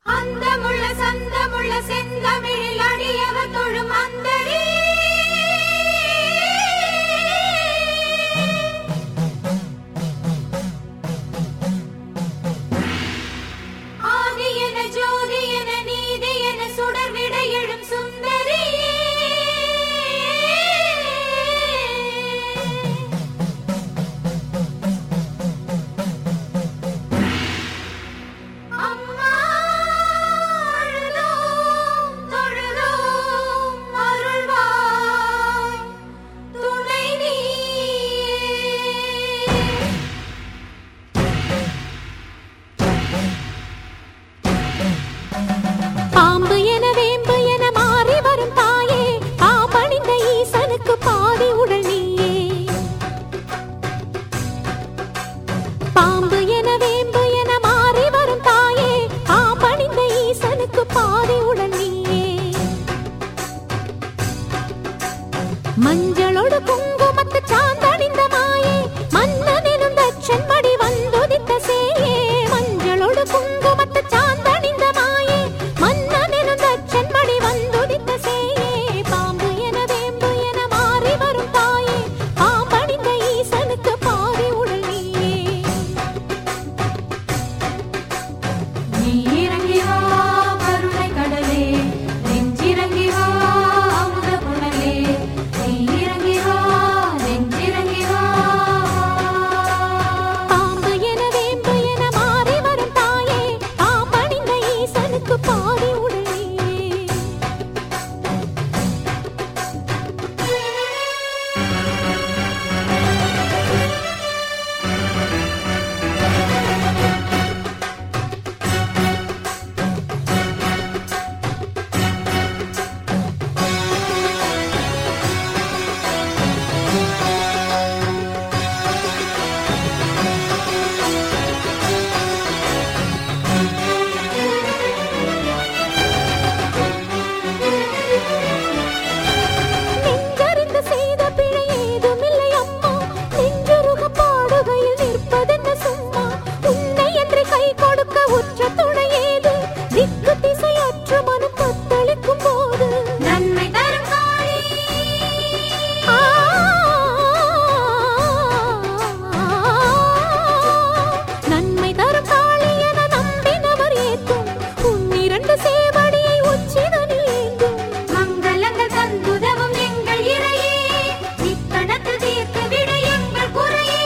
அந்தமுள்ள சந்தமுள்ள செந்தமிழில் அடியவர் தொழும் அந்தரி ஆதி என ஜோதி என நீதி என சுடர் விட எழும் சுந்தரி அம்மா அழுதோம் தொழுதோம் அருள்வாய் துணை நீயே பாம்பு என வேம்பு என மாறி வரும் தாயே பாம்பணிந்த ஈசனுக்கு பாதி உடல் நீயே பாம்பு என வேம்பு என மாறி வரும் தாயே பாம்பணிந்த ஈசனுக்கு பாதி உடல் நீயே மஞ்சளோடு குங்குமத்து சாந்தணிந்த மாயே மன்னனிலும் தச்சன் மடி வந்துதித்த சேயே மஞ்சளோடு குங்குமத்து சாந்தணிந்த மாயே மன்னனிலும் தச்சன் மடி வந்துதித்த சேயே பாம்பு என வேம்பு என மாறி வரும் தாயே பாம்பணிந்த ஈசனுக்கு பாதி உடல் நீயே நீ இறங்கி வா கருணை கடலே நெஞ்சிறங்கி வா அமுத புனலே நீ இறங்கி வா நெஞ்சிறங்கி வா பாம்பு என வேம்பு என மாறி வரும் தாயே பாம்பணிந்த ஈசனுக்கு பாதி உடல் நீயே நெஞ்சறிந்து செய்த பிழை ஏதுமில்லை அம்மா நெஞ்சுருக பாடுகையில் நிற்பதென்ன சும்மா உன்னை என்று கை கொடுக்க உற்ற துணை ஏது திக்கு திசையற்ற மனம் தத்தளிக்கும் போது நன்மை தரும் காளி ஆ, நன்மை தரும் காளி என நம்பினவர் ஏத்தும் உன் இரண்டு சேவடியை உச்சிதனில் ஏந்தும் மங்களங்கள் தந்துதவும் எங்கள் இறையே இக்கணத்து தீர்த்து விட எங்கள் குறையே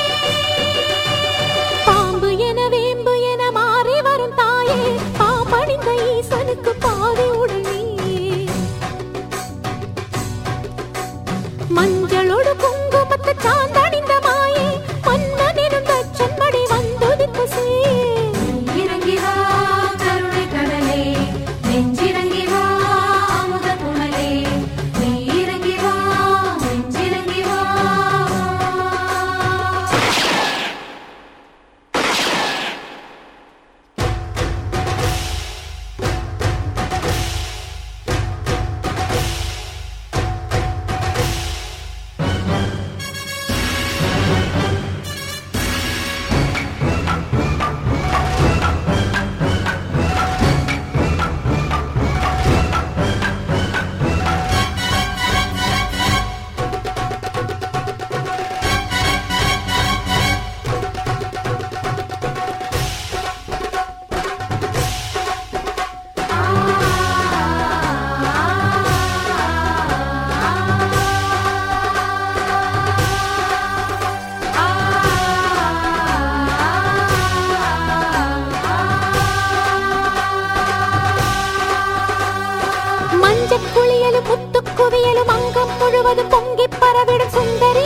பாம்பு என வேம்பு என மாறி வரும் தாயே பாம்பணிந்த ஈசனுக்கு பாதி உடல் நீயே மஞ்சளோடு குங்குமத்து சாந்தணிந்த மாயே மன்னனிடும் தச்சன் மடி வந்துதித்த சே இறங்கி வா கருணை கடலே நெஞ்சிறங்கி வா அமுத புனலே நீ இறங்கி வா நெஞ்சிறங்கி வா மஞ்சள் குளியலும் முத்துக் குவியலும் அங்கம் முழுவதும் பொங்கிப் பரவிடும் சுந்தரி